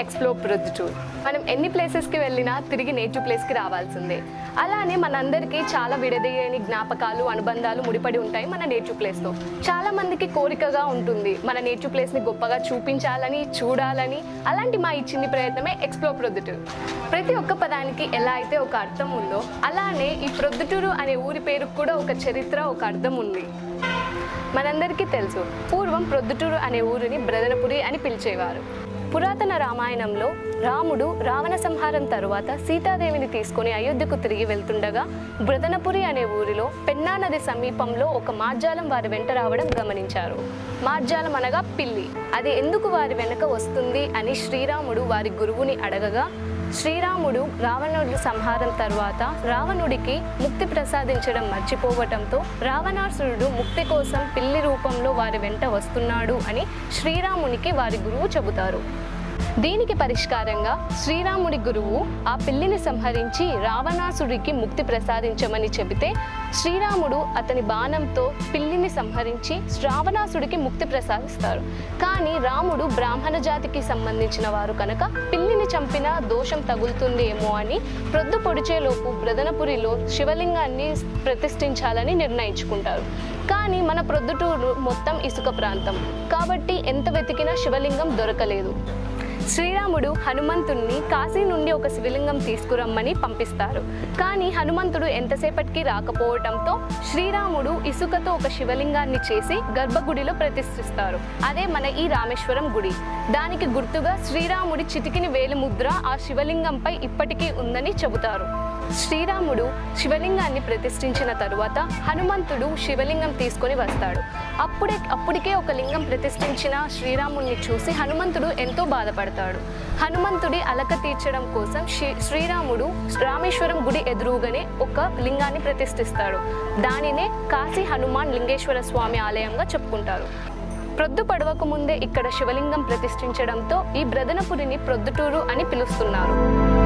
explore Proddatur మనం ఎన్ని ప్లేసెస్కి వెళ్ళినా తిరిగి నేటివ్ ప్లేస్కి రావాల్సిందే అలానే మనందరికీ చాలా విడదీయని జ్ఞాపకాలు అనుబంధాలు ముడిపడి ఉంటాయి మన నేటివ్ ప్లేస్తో చాలా మందికి కోరికగా ఉంటుంది మన నేటివ్ ప్లేస్ని గొప్పగా చూపించాలని చూడాలని అలాంటి మా ఈ చిన్ని ప్రయత్నమే ఎక్స్ప్లోర్ ప్రొద్దుటూర్ ప్రతి ఒక్క పదానికి ఎలా అయితే ఒక అర్థం ఉందో అలానే ఈ ప్రొద్దుటూరు అనే ఊరి పేరుకు కూడా ఒక చరిత్ర ఒక అర్థం ఉంది మనందరికీ తెలుసు పూర్వం ప్రొద్దుటూరు అనే ఊరిని బ్రదనపురి అని పిలిచేవారు పురాతన రామాయణంలో రాముడు రావణ సంహారం తరువాత సీతాదేవిని తీసుకొని అయోధ్యకు తిరిగి వెళ్తుండగా బ్రదనపురి అనే ఊరిలో పెన్నా నది సమీపంలో ఒక మార్జాలం వారి వెంట రావడం గమనించారు మార్జాలం అనగా పిల్లి అది ఎందుకు వారి వెనక వస్తుంది అని శ్రీరాముడు వారి గురువుని అడగగా శ్రీరాముడు రావణుడి సంహారం తర్వాత రావణుడికి ముక్తి ప్రసాదించడం మర్చిపోవటంతో రావణాసురుడు ముక్తి కోసం పిల్లి రూపంలో వారి వెంట వస్తున్నాడు అని శ్రీరామునికి వారి గురువు చెబుతారు దీనికి పరిష్కారంగా శ్రీరాముడి గురువు ఆ పిల్లిని సంహరించి రావణాసుడికి ముక్తి ప్రసాదించమని చెబితే శ్రీరాముడు అతని బాణంతో పిల్లిని సంహరించి రావణాసుడికి ముక్తి ప్రసాదిస్తారు కానీ రాముడు బ్రాహ్మణ జాతికి సంబంధించిన వారు కనుక పిల్లిని చంపిన దోషం తగులుతుందేమో అని ప్రొద్దు పొడిచేలోపు బ్రదనపురిలో శివలింగాన్ని ప్రతిష్ఠించాలని నిర్ణయించుకుంటారు కానీ మన ప్రొద్దుటూరు మొత్తం ఇసుక ప్రాంతం కాబట్టి ఎంత వెతికినా శివలింగం దొరకలేదు శ్రీరాముడు హనుమంతుణ్ణి కాశీ నుండి ఒక శివలింగం తీసుకురమ్మని పంపిస్తారు కానీ హనుమంతుడు ఎంతసేపటికి రాకపోవటంతో శ్రీరాముడు ఇసుకతో ఒక శివలింగాన్ని చేసి గర్భగుడిలో ప్రతిష్ఠిస్తారు అదే మన ఈ రామేశ్వరం గుడి దానికి గుర్తుగా శ్రీరాముడి చిటికిని వేలు ముద్ర ఆ శివలింగంపై ఇప్పటికీ ఉందని చెబుతారు శ్రీరాముడు శివలింగాన్ని ప్రతిష్ఠించిన తరువాత హనుమంతుడు శివలింగం తీసుకొని వస్తాడు అప్పుడే అప్పటికే ఒక లింగం ప్రతిష్ఠించిన శ్రీరాముడిని చూసి హనుమంతుడు ఎంతో బాధపడతాడు హనుమంతుడి అలక తీర్చడం కోసం శ్రీ- శ్రీరాముడు రామేశ్వరం గుడి ఎదురుగానే ఒక లింగాన్ని ప్రతిష్ఠిస్తాడు దానినే కాశీ హనుమాన్ లింగేశ్వర స్వామి ఆలయంగా చెప్పుకుంటారు ప్రొద్దు పడవకు ముందే ఇక్కడ శివలింగం ప్రతిష్ఠించడంతో ఈ బ్రదనపురిని ప్రొద్దుటూరు అని పిలుస్తున్నారు